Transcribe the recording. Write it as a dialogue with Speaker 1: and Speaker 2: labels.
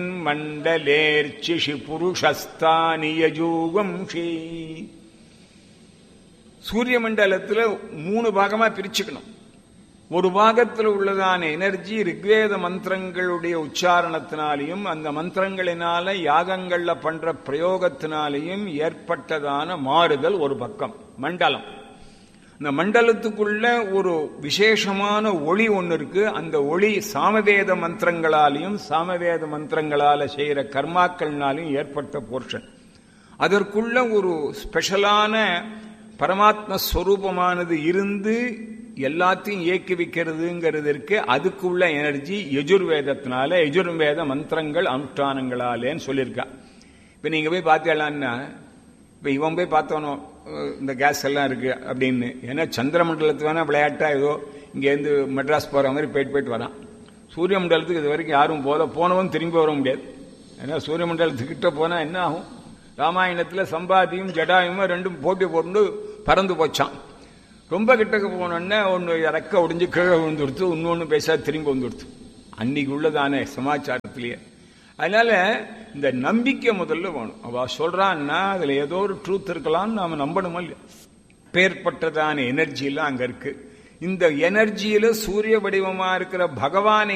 Speaker 1: மண்டலேர்ச்சிஷி புருஷஸ்தானியஜூவம்ஷி சூரிய மண்டலத்துல மூணு பாகமா பிரிச்சுக்கணும் ஒரு பாகத்தில் உள்ளதான எனர்ஜி ரிக்வேத மந்திரங்களுடைய உச்சாரணத்தினாலையும் அந்த மந்திரங்களினால யாகங்கள்ல பண்ற பிரயோகத்தினாலையும் ஏற்பட்டதான மாறுதல் ஒரு பக்கம் மண்டலம் இந்த மண்டலத்துக்குள்ள ஒரு விசேஷமான ஒளி ஒன்று இருக்கு அந்த ஒளி சாமவேத மந்திரங்களாலையும் சாமவேத மந்திரங்களால செய்யற கர்மாக்கள்னாலையும் ஏற்பட்ட போர்ஷன் அதற்குள்ள ஒரு ஸ்பெஷலான பரமாத்ம ஸ்வரூபமானது இருந்து எல்லாத்தையும் இயக்கி வைக்கிறதுங்கிறதுக்கு அதுக்குள்ள எனர்ஜி யஜுர்வேதத்தினால யஜுர்வேத மந்திரங்கள் அனுஷ்டானங்களாலேன்னு சொல்லியிருக்கா இப்போ நீங்கள் போய் பார்த்தீங்களான்னா இப்போ இவன் போய் பார்த்தோனோ இந்த கேஸ் எல்லாம் இருக்கு அப்படின்னு ஏன்னா சந்திரமண்டலத்து வேணா விளையாட்டா ஏதோ இங்கேருந்து மெட்ராஸ் போகிற மாதிரி போயிட்டு போயிட்டு வரான் சூரிய மண்டலத்துக்கு இது வரைக்கும் யாரும் போத போனவன் திரும்பி வர முடியாது ஏன்னா சூரிய மண்டலத்துக்கிட்ட போனால் என்ன ஆகும் ராமாயணத்தில் சம்பாதியும் ஜடாயுமா ரெண்டும் போட்டி போட்டு பறந்து போச்சான் ரொம்ப கிட்டக்கு போனோடனே ஒன்று இறக்க ஒடிஞ்சு கீழே விழுந்துடுத்து இன்னொன்று பேசா திரும்பி வந்துடுத்து அன்னைக்கு உள்ளதானே சமாச்சாரத்திலேயே அதனால இந்த நம்பிக்கை முதல்ல வேணும் அவ சொல்றான்னா அதுல ஏதோ ஒரு ட்ரூத் இருக்கலாம்னு நாம நம்பணுமா இல்லையா பேர்பட்டதான எனர்ஜி எல்லாம் அங்க இருக்கு இந்த எனர்ஜியில சூரிய வடிவமா இருக்கிற பகவானை